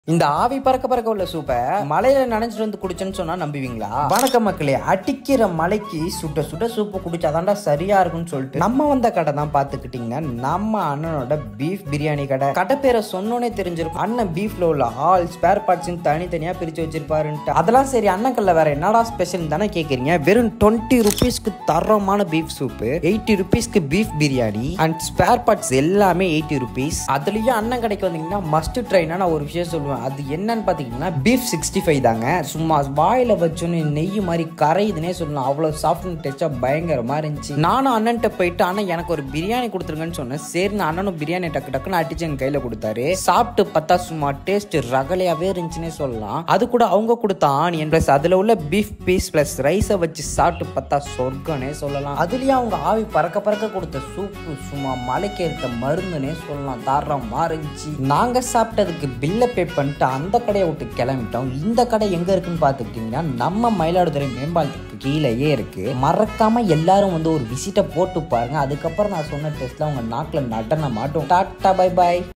இந்த ஆவி பறக்க பறக்க உள்ள சூப்பை மலையில நனைஞ்சிட்டு வந்து குடிச்சேன்னு சொன்னா நம்புவீங்களா வணக்கம் மக்களே அடிக்கிற மலைக்கு சுட்ட சுட்ட சூப்பு குடிச்சாதான்டா சரியா இருக்கும்னு சொல்லிட்டு நம்ம வந்த கடை தான் பாத்துக்கிட்டீங்கன்னா நம்ம அண்ணனோட பீஃப் பிரியாணி கடை கடை பேரை சொன்னோனே தெரிஞ்சிருக்கும் அண்ணன் பீஃப்ல உள்ள ஆல் ஸ்பேர் பார்ட்ஸ் தனித்தனியா பிரிச்சு வச்சிருப்பாருன்ட்டு அதெல்லாம் சரி அண்ணக்கல்ல வேற என்னடா ஸ்பெஷல் தானே கேக்குறீங்க வெறும் டுவெண்ட்டி ருபீஸ்க்கு தரமான பீஃப் சூப்பு எயிட்டி ருபீஸ்க்கு beef biryani and spare parts எல்லாமே எயிட்டி ருபீஸ் அதுலயும் அண்ணன் கடைக்கு வந்தீங்கன்னா மஸ்ட் ட்ரைனா நான் ஒரு விஷயம் சொல்லுவேன் அது என்னன்னு பாத்தீங்கன்னா பீஃப் சிக்ஸ்டி ஃபைவ் தாங்க சும்மா வாயில வச்சோன்னு நெய் மாதிரி கரையுதுன்னே சொல்லலாம் அவ்வளவு சாஃப்ட் அண்ட் டேஸ்டா பயங்கரமா இருந்துச்சு நானும் அண்ணன்ட்ட போயிட்டு அண்ணன் எனக்கு ஒரு பிரியாணி கொடுத்துருங்கன்னு சொன்னேன் சரின்னு அண்ணனும் பிரியாணி டக்கு டக்குன்னு அடிச்சு என் கையில கொடுத்தாரு சாப்பிட்டு பார்த்தா சும்மா டேஸ்ட் ரகலையாவே இருந்துச்சுன்னே சொல்லலாம் அது கூட அவங்க கொடுத்த ஆனியன் பிளஸ் அதுல உள்ள பீஃப் பீஸ் பிளஸ் ரைஸை வச்சு சாப்பிட்டு பார்த்தா சொர்க்கனே சொல்லலாம் அதுலயும் அவங்க ஆவி பறக்க பறக்க கொடுத்த சூப்பு சும்மா மலைக்கு ஏற்ற மருந்துனே சொல்லலாம் தாராளமா இருந்துச்சு நாங்க சாப்பிட்டதுக்கு பில்லை பே பண்ணிட்டு அந்த கடையை விட்டு கிளம்பிட்டோம் இந்த கடை எங்க இருக்குன்னு பார்த்துக்கிட்டிங்கன்னா நம்ம மயிலாடுதுறை மேம்பாலத்துக்கு கீழேயே இருக்கு மறக்காம எல்லாரும் வந்து ஒரு விசிட்டை போட்டு பாருங்க அதுக்கப்புறம் நான் சொன்ன டெஸ்ட்ல உங்க நாக்கில் நடன மாட்டோம் டாட்டா பை பாய்